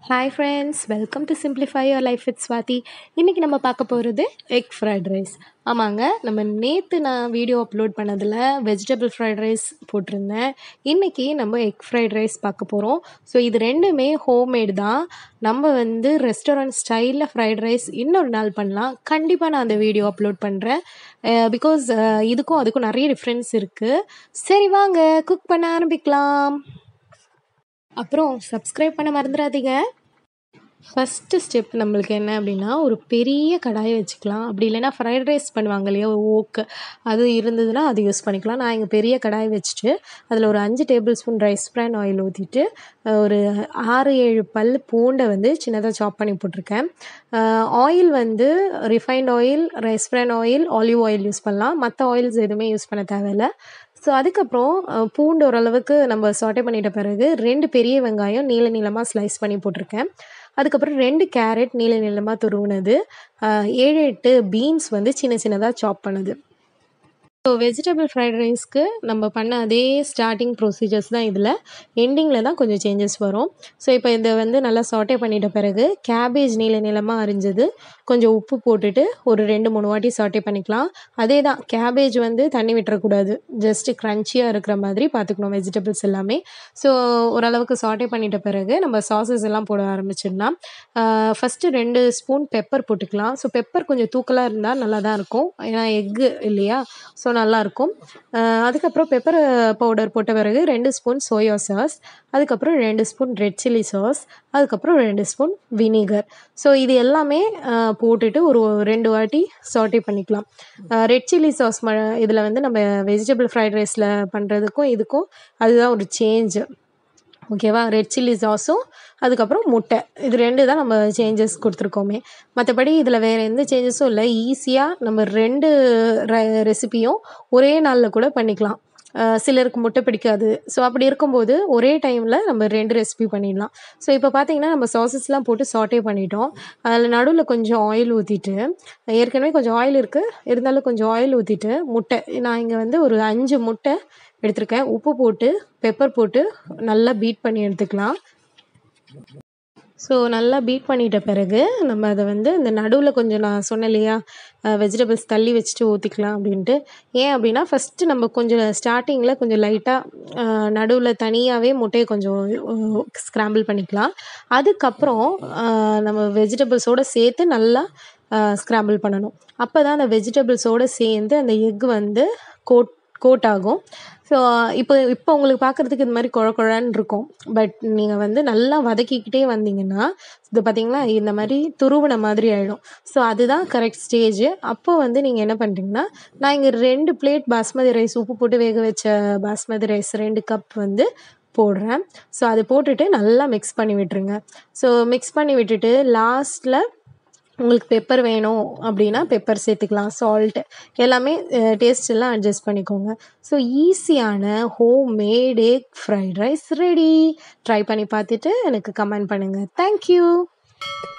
hi friends welcome to simplify your life with Swathi இன்றைக்கி நம்ம பார்க்க போகிறது எக் ஃப்ரைட் ரைஸ் ஆமாங்க நம்ம நேற்று நான் வீடியோ அப்லோட் பண்ணதில் வெஜிடபிள் ஃப்ரைட் ரைஸ் போட்டிருந்தேன் இன்றைக்கி நம்ம எக் ஃப்ரைட் ரைஸ் பார்க்க போகிறோம் ஸோ இது ரெண்டுமே ஹோம்மேடு தான் நம்ம வந்து ரெஸ்டாரண்ட் ஸ்டைலில் ஃப்ரைட் ரைஸ் இன்னொரு நாள் பண்ணலாம் கண்டிப்பாக நான் அந்த வீடியோ அப்லோட் பண்ணுறேன் பிகாஸ் இதுக்கும் அதுக்கும் நிறைய டிஃப்ரென்ஸ் இருக்குது சரி வாங்க குக் பண்ண ஆரம்பிக்கலாம் அப்புறம் சப்ஸ்கிரைப் பண்ண மறந்துடாதீங்க ஃபஸ்ட்டு ஸ்டெப் நம்மளுக்கு என்ன அப்படின்னா ஒரு பெரிய கடாயை வச்சுக்கலாம் அப்படி இல்லைன்னா ஃப்ரைட் ரைஸ் பண்ணுவாங்க இல்லையா ஒரு ஓக்கு அது இருந்ததுன்னா அது யூஸ் பண்ணிக்கலாம் நான் இங்கே பெரிய கடாய் வச்சுட்டு அதில் ஒரு அஞ்சு tablespoon rice bran oil ஊற்றிட்டு ஒரு ஆறு ஏழு பல் பூண்டை வந்து சின்னதாக சாப் பண்ணி போட்டிருக்கேன் ஆயில் வந்து refined oil rice bran oil olive oil use பண்ணலாம் மற்ற ஆயில்ஸ் எதுவுமே யூஸ் பண்ண தேவையில்லை ஸோ அதுக்கப்புறம் பூண்டு ஓரளவுக்கு நம்ம சாட்டை பண்ணிட்ட பிறகு ரெண்டு பெரிய வெங்காயம் நீள நீளமாக ஸ்லைஸ் பண்ணி போட்டிருக்கேன் அதுக்கப்புறம் ரெண்டு கேரட் நீள நீளமாக துருவுனது ஏழு எட்டு பீன்ஸ் வந்து சின்ன சின்னதாக சாப் பண்ணுது ஸோ வெஜிடபிள் ஃப்ரைட் ரைஸ்க்கு நம்ம பண்ண அதே ஸ்டார்டிங் ப்ரொசீஜர்ஸ் தான் இதில் எண்டிங்கில் தான் கொஞ்சம் சேஞ்சஸ் வரும் ஸோ இப்போ இதை வந்து நல்லா சாட்டே பண்ணிட்ட பிறகு கேபேஜ் நீள நீளமாக அரிஞ்சது கொஞ்சம் உப்பு போட்டுட்டு ஒரு ரெண்டு மூணு வாட்டி சாட்டே பண்ணிக்கலாம் அதே தான் கேபேஜ் வந்து தண்ணி விட்டுறக்கூடாது ஜஸ்ட்டு க்ரன்ச்சியாக இருக்கிற மாதிரி பார்த்துக்கணும் வெஜிடபிள்ஸ் எல்லாமே ஸோ ஓரளவுக்கு சாட்டே பண்ணிட்ட பிறகு நம்ம சாசஸ் எல்லாம் போட ஆரம்பிச்சிடலாம் ஃபஸ்ட்டு ரெண்டு ஸ்பூன் பெப்பர் போட்டுக்கலாம் ஸோ பெப்பர் கொஞ்சம் தூக்கலாக இருந்தால் நல்லா தான் இருக்கும் ஏன்னா எக்கு இல்லையா ஸோ நல்லாயிருக்கும் அதுக்கப்புறம் பெப்பர் பவுடர் போட்ட பிறகு ரெண்டு ஸ்பூன் சோயா சாஸ் அதுக்கப்புறம் ரெண்டு ஸ்பூன் ரெட் சில்லி சாஸ் அதுக்கப்புறம் ரெண்டு ஸ்பூன் வினிகர் ஸோ இது எல்லாமே போட்டுட்டு ஒரு ரெண்டு வாட்டி சாட்டே பண்ணிக்கலாம் ரெட் சில்லி சாஸ் ம இதில் வந்து நம்ம வெஜிடபிள் ஃப்ரைட் ரைஸில் பண்ணுறதுக்கும் இதுக்கும் அதுதான் ஒரு சேஞ்சு ஓகேவா ரெட் சில்லி சாஸும் அதுக்கப்புறம் முட்டை இது ரெண்டு தான் நம்ம சேஞ்சஸ் கொடுத்துருக்கோமே மற்றபடி இதில் வேறு எந்த சேஞ்சஸும் இல்லை ஈஸியாக நம்ம ரெண்டு ரெசிப்பியும் ஒரே நாளில் கூட பண்ணிக்கலாம் சிலருக்கு முட்டை பிடிக்காது ஸோ அப்படி இருக்கும்போது ஒரே டைமில் நம்ம ரெண்டு ரெசிபி பண்ணிடலாம் ஸோ இப்போ பார்த்தீங்கன்னா நம்ம சாசஸ்லாம் போட்டு சாட்டே பண்ணிட்டோம் அதில் நடுவில் கொஞ்சம் ஆயில் ஊற்றிட்டு ஏற்கனவே கொஞ்சம் ஆயில் இருக்குது இருந்தாலும் கொஞ்சம் ஆயில் ஊற்றிட்டு முட்டை நான் இங்கே வந்து ஒரு அஞ்சு முட்டை எடுத்திருக்கேன் உப்பு போட்டு பெப்பர் போட்டு நல்லா பீட் பண்ணி எடுத்துக்கலாம் ஸோ நல்லா பீட் பண்ணிட்ட பிறகு நம்ம அதை வந்து இந்த நடுவில் கொஞ்சம் நான் சொன்னேன் இல்லையா வெஜிடபிள்ஸ் தள்ளி வச்சுட்டு ஊற்றிக்கலாம் அப்படின்ட்டு ஏன் அப்படின்னா ஃபஸ்ட்டு நம்ம கொஞ்சம் ஸ்டார்டிங்கில் கொஞ்சம் லைட்டாக நடுவில் தனியாகவே முட்டையை கொஞ்சம் ஸ்க்ராம்பிள் பண்ணிக்கலாம் அதுக்கப்புறம் நம்ம வெஜிடபிள்ஸோடு சேர்த்து நல்லா ஸ்க்ராம்பிள் பண்ணணும் அப்போ தான் அந்த வெஜிடபிள்ஸோடு சேர்ந்து அந்த எக் வந்து கோட் கோட் ஆகும் ஸோ இப்போ இப்போ உங்களுக்கு பார்க்குறதுக்கு இது மாதிரி குழ குழன்னு இருக்கும் பட் நீங்கள் வந்து நல்லா வதக்கிக்கிட்டே வந்தீங்கன்னா இது பார்த்திங்களா இந்த மாதிரி துருவின மாதிரி ஆகிடும் ஸோ அதுதான் கரெக்ட் ஸ்டேஜ் அப்போ வந்து நீங்கள் என்ன பண்ணுறீங்கன்னா நான் இங்கே ரெண்டு பிளேட் பாஸ்மதி ரைஸ் உப்பு போட்டு வேக வச்ச பாஸ்மதி ரைஸ் ரெண்டு கப் வந்து போடுறேன் ஸோ அது போட்டுட்டு நல்லா மிக்ஸ் பண்ணி விட்டுருங்க ஸோ மிக்ஸ் பண்ணி விட்டுட்டு லாஸ்ட்டில் உங்களுக்கு பெப்பர் வேணும் அப்படின்னா பெப்பர் சேர்த்துக்கலாம் சால்ட் எல்லாமே டேஸ்ட் எல்லாம் அட்ஜஸ்ட் பண்ணிக்கோங்க ஸோ ஈஸியான homemade egg fried rice ready try பண்ணி பார்த்துட்டு எனக்கு கமெண்ட் பண்ணுங்கள் தேங்க்யூ